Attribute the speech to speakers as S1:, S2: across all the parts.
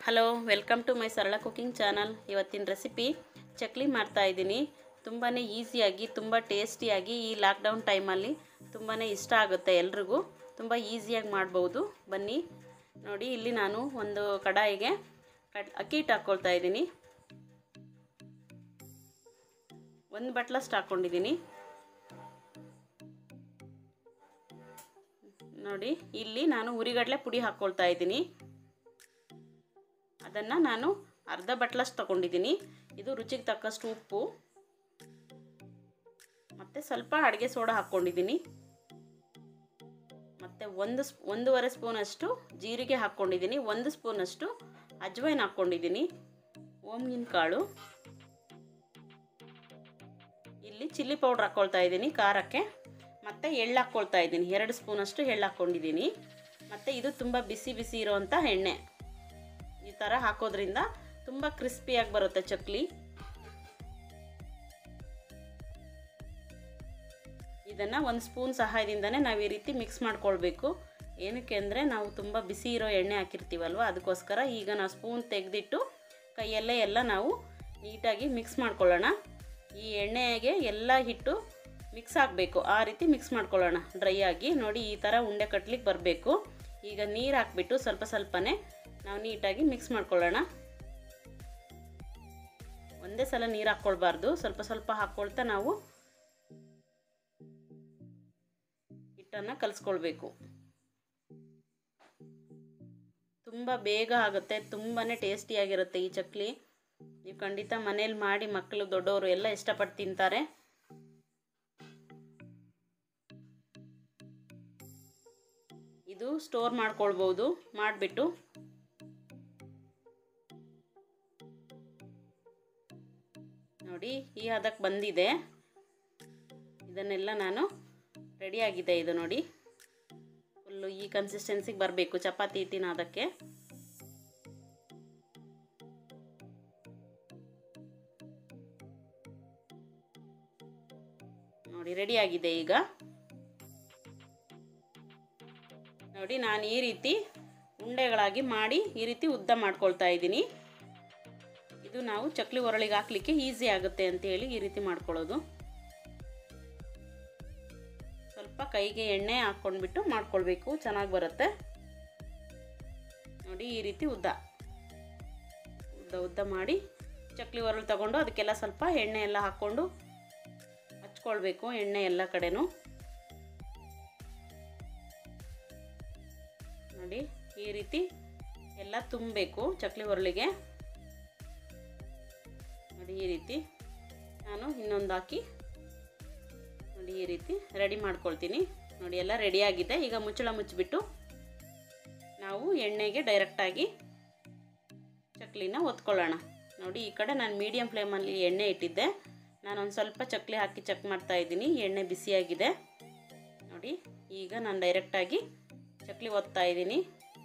S1: hello welcome to my Sarala cooking channel ಇವತ್ತಿನ recipe chakli ಮಾಡ್ತಾ ಇದ್ದೀನಿ ತುಂಬಾ ಈಸಿಯಾಗಿ ತುಂಬ ಟೇಸ್ಟಿಯಾಗಿ ಈ ಲಾಕ್ಡೌನ್ ಟೈಮಲ್ಲಿ ತುಂಬಾ ಇಷ್ಟ ಆಗುತ್ತೆ ಎಲ್ರಿಗೂ ತುಂಬ ಈಸಿಯಾಗಿ ಮಾಡ್ಬೋದು ಬನ್ನಿ ನೋಡಿ ಇಲ್ಲಿ ನಾನು ಒಂದು ಕಡಾಯಿಗೆ ಕಡ್ ಅಕ್ಕಿ ಹಿಟ್ಟು ಹಾಕ್ಕೊಳ್ತಾ ಇದ್ದೀನಿ ಒಂದು ಬಟ್ಲಷ್ಟು ಹಾಕ್ಕೊಂಡಿದ್ದೀನಿ ನೋಡಿ ಇಲ್ಲಿ ನಾನು ಉರಿಗಡಲೆ ಪುಡಿ ಹಾಕ್ಕೊಳ್ತಾ ಇದ್ದೀನಿ ಅದನ್ನು ನಾನು ಅರ್ಧ ಬಟ್ಲಷ್ಟು ತೊಗೊಂಡಿದ್ದೀನಿ ಇದು ರುಚಿಗೆ ತಕ್ಕಷ್ಟು ಉಪ್ಪು ಮತ್ತು ಸ್ವಲ್ಪ ಅಡುಗೆ ಸೋಡಾ ಹಾಕ್ಕೊಂಡಿದ್ದೀನಿ ಮತ್ತು ಒಂದು ಸ್ಪ್ ಒಂದೂವರೆ ಸ್ಪೂನಷ್ಟು ಜೀರಿಗೆ ಹಾಕ್ಕೊಂಡಿದ್ದೀನಿ ಒಂದು ಸ್ಪೂನಷ್ಟು ಅಜ್ವೈನ್ ಹಾಕ್ಕೊಂಡಿದ್ದೀನಿ ಓಮ್ಗಿನ ಕಾಳು ಇಲ್ಲಿ ಚಿಲ್ಲಿ ಪೌಡ್ರ್ ಹಾಕ್ಕೊಳ್ತಾ ಇದ್ದೀನಿ ಖಾರಕ್ಕೆ ಮತ್ತು ಎಳ್ಳು ಹಾಕ್ಕೊಳ್ತಾ ಇದ್ದೀನಿ ಎರಡು ಸ್ಪೂನಷ್ಟು ಎಳ್ಳು ಹಾಕ್ಕೊಂಡಿದ್ದೀನಿ ಮತ್ತು ಇದು ತುಂಬ ಬಿಸಿ ಬಿಸಿ ಇರೋವಂಥ ಎಣ್ಣೆ ಈ ಥರ ಹಾಕೋದ್ರಿಂದ ತುಂಬ ಕ್ರಿಸ್ಪಿಯಾಗಿ ಬರುತ್ತೆ ಚಕ್ಲಿ ಇದನ್ನು ಒಂದು ಸ್ಪೂನ್ ಸಹಾಯದಿಂದನೇ ನಾವು ಈ ರೀತಿ ಮಿಕ್ಸ್ ಮಾಡ್ಕೊಳ್ಬೇಕು ಏನಕ್ಕೆ ಅಂದರೆ ನಾವು ತುಂಬ ಬಿಸಿ ಇರೋ ಎಣ್ಣೆ ಹಾಕಿರ್ತೀವಲ್ವ ಅದಕ್ಕೋಸ್ಕರ ಈಗ ನಾವು ಸ್ಪೂನ್ ತೆಗೆದಿಟ್ಟು ಕೈಯಲ್ಲೇ ಎಲ್ಲ ನಾವು ನೀಟಾಗಿ ಮಿಕ್ಸ್ ಮಾಡ್ಕೊಳ್ಳೋಣ ಈ ಎಣ್ಣೆಗೆ ಎಲ್ಲ ಹಿಟ್ಟು ಮಿಕ್ಸ್ ಆಗಬೇಕು ಆ ರೀತಿ ಮಿಕ್ಸ್ ಮಾಡ್ಕೊಳ್ಳೋಣ ಡ್ರೈ ಆಗಿ ನೋಡಿ ಈ ಥರ ಉಂಡೆ ಕಟ್ಲಿಕ್ಕೆ ಬರಬೇಕು ಈಗ ನೀರು ಹಾಕ್ಬಿಟ್ಟು ಸ್ವಲ್ಪ ಸ್ವಲ್ಪನೇ ನಾವು ನೀಟಾಗಿ ಮಿಕ್ಸ್ ಮಾಡ್ಕೊಳ್ಳೋಣ ಒಂದೇ ಸಲ ನೀರು ಹಾಕ್ಕೊಳ್ಬಾರ್ದು ಸ್ವಲ್ಪ ಸ್ವಲ್ಪ ಹಾಕ್ಕೊಳ್ತಾ ನಾವು ಹಿಟ್ಟನ್ನು ಕಲಿಸ್ಕೊಳ್ಬೇಕು ತುಂಬ ಬೇಗ ಆಗುತ್ತೆ ತುಂಬಾ ಟೇಸ್ಟಿಯಾಗಿರುತ್ತೆ ಈ ಚಕ್ಲಿ ನೀವು ಖಂಡಿತ ಮನೇಲಿ ಮಾಡಿ ಮಕ್ಕಳು ದೊಡ್ಡವರು ಎಲ್ಲ ಇಷ್ಟಪಟ್ಟು ತಿಂತಾರೆ ಇದು ಸ್ಟೋರ್ ಮಾಡ್ಕೊಳ್ಬೋದು ಮಾಡಿಬಿಟ್ಟು ನೋಡಿ ಈ ಹದಕ್ಕೆ ಬಂದಿದೆ ಇದನ್ನೆಲ್ಲ ನಾನು ರೆಡಿಯಾಗಿದೆ ಇದು ನೋಡಿ ಫುಲ್ಲು ಈ ಕನ್ಸಿಸ್ಟೆನ್ಸಿಗೆ ಬರಬೇಕು ಚಪಾತಿ ಹಿಟ್ಟಿನ ಅದಕ್ಕೆ ನೋಡಿ ರೆಡಿಯಾಗಿದೆ ಈಗ ನೋಡಿ ನಾನು ಈ ರೀತಿ ಉಂಡೆಗಳಾಗಿ ಮಾಡಿ ಈ ರೀತಿ ಉದ್ದ ಮಾಡ್ಕೊಳ್ತಾ ಇದ್ದೀನಿ ಇದು ನಾವು ಚಕ್ಲಿ ಒರಳಿಗೆ ಹಾಕ್ಲಿಕ್ಕೆ ಈಸಿ ಆಗುತ್ತೆ ಅಂತೇಳಿ ಈ ರೀತಿ ಮಾಡ್ಕೊಳ್ಳೋದು ಸ್ವಲ್ಪ ಕೈಗೆ ಎಣ್ಣೆ ಹಾಕ್ಕೊಂಡ್ಬಿಟ್ಟು ಮಾಡ್ಕೊಳ್ಬೇಕು ಚೆನ್ನಾಗಿ ಬರುತ್ತೆ ನೋಡಿ ಈ ರೀತಿ ಉದ್ದ ಉದ್ದ ಉದ್ದ ಮಾಡಿ ಚಕ್ಲಿ ಒರಳು ತಗೊಂಡು ಅದಕ್ಕೆಲ್ಲ ಸ್ವಲ್ಪ ಎಣ್ಣೆ ಎಲ್ಲ ಹಾಕ್ಕೊಂಡು ಹಚ್ಕೊಳ್ಬೇಕು ಎಣ್ಣೆ ಎಲ್ಲ ಕಡೆನೂ ನೋಡಿ ಈ ರೀತಿ ಎಲ್ಲ ತುಂಬಬೇಕು ಚಕ್ಲಿ ಒರಳಿಗೆ ನೋಡಿ ಈ ರೀತಿ ನಾನು ಇನ್ನೊಂದು ಹಾಕಿ ನೋಡಿ ಈ ರೀತಿ ರೆಡಿ ಮಾಡ್ಕೊಳ್ತೀನಿ ನೋಡಿ ಎಲ್ಲ ರೆಡಿಯಾಗಿದೆ ಈಗ ಮುಚ್ಚಳ ಮುಚ್ಚಿಬಿಟ್ಟು ನಾವು ಎಣ್ಣೆಗೆ ಡೈರೆಕ್ಟಾಗಿ ಚಕ್ಲಿನ ಒತ್ಕೊಳ್ಳೋಣ ನೋಡಿ ಈ ಕಡೆ ನಾನು ಮೀಡಿಯಮ್ ಫ್ಲೇಮಲ್ಲಿ ಎಣ್ಣೆ ಇಟ್ಟಿದ್ದೆ ನಾನೊಂದು ಸ್ವಲ್ಪ ಚಕ್ಲಿ ಹಾಕಿ ಚೆಕ್ ಮಾಡ್ತಾ ಇದ್ದೀನಿ ಎಣ್ಣೆ ಬಿಸಿಯಾಗಿದೆ ನೋಡಿ ಈಗ ನಾನು ಡೈರೆಕ್ಟಾಗಿ ಚಕ್ಲಿ ಒತ್ತಾ ಇದ್ದೀನಿ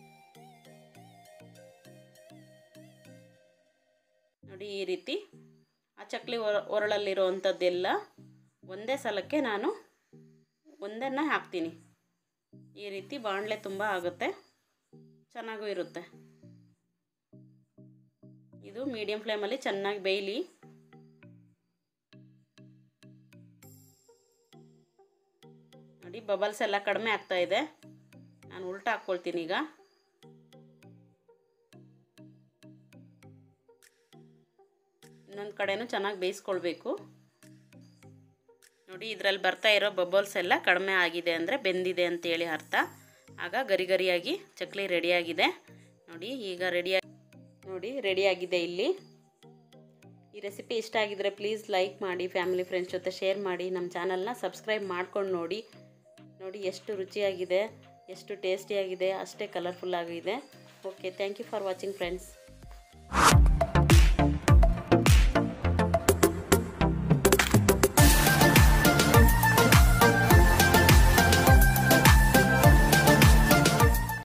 S1: ನೋಡಿ ಈ ರೀತಿ ಆ ಚಕ್ಲಿ ಒರ ಒರಳಲ್ಲಿರುವಂಥದ್ದೆಲ್ಲ ಒಂದೇ ಸಲಕ್ಕೆ ನಾನು ಒಂದನ್ನು ಹಾಕ್ತೀನಿ ಈ ರೀತಿ ಬಾಣಲೆ ತುಂಬ ಆಗುತ್ತೆ ಚೆನ್ನಾಗೂ ಇರುತ್ತೆ ಇದು ಮೀಡಿಯಮ್ ಫ್ಲೇಮಲ್ಲಿ ಚೆನ್ನಾಗಿ ಬೇಯಲಿ ನೋಡಿ ಬಬಲ್ಸ್ ಎಲ್ಲ ಕಡಿಮೆ ಆಗ್ತಾ ಇದೆ ನಾನು ಉಲ್ಟಾ ಹಾಕ್ಕೊಳ್ತೀನಿ ಈಗ ಇನ್ನೊಂದು ಕಡೆನೂ ಚೆನ್ನಾಗಿ ಬೇಯಿಸ್ಕೊಳ್ಬೇಕು ನೋಡಿ ಇದರಲ್ಲಿ ಬರ್ತಾ ಇರೋ ಬಬಲ್ಸ್ ಎಲ್ಲ ಕಡಿಮೆ ಆಗಿದೆ ಅಂದರೆ ಬೆಂದಿದೆ ಅಂತೇಳಿ ಅರ್ಥ ಆಗ ಗರಿ ಗರಿಯಾಗಿ ಚಕ್ಲಿ ರೆಡಿಯಾಗಿದೆ ನೋಡಿ ಈಗ ರೆಡಿಯಾಗಿ ನೋಡಿ ರೆಡಿಯಾಗಿದೆ ಇಲ್ಲಿ ಈ ರೆಸಿಪಿ ಇಷ್ಟ ಆಗಿದರೆ ಪ್ಲೀಸ್ ಲೈಕ್ ಮಾಡಿ ಫ್ಯಾಮಿಲಿ ಫ್ರೆಂಡ್ಸ್ ಜೊತೆ ಶೇರ್ ಮಾಡಿ ನಮ್ಮ ಚಾನಲ್ನ ಸಬ್ಸ್ಕ್ರೈಬ್ ಮಾಡ್ಕೊಂಡು ನೋಡಿ ನೋಡಿ ಎಷ್ಟು ರುಚಿಯಾಗಿದೆ ಎಷ್ಟು ಟೇಸ್ಟಿಯಾಗಿದೆ ಅಷ್ಟೇ ಕಲರ್ಫುಲ್ ಆಗಿದೆ okay thank you for watching friends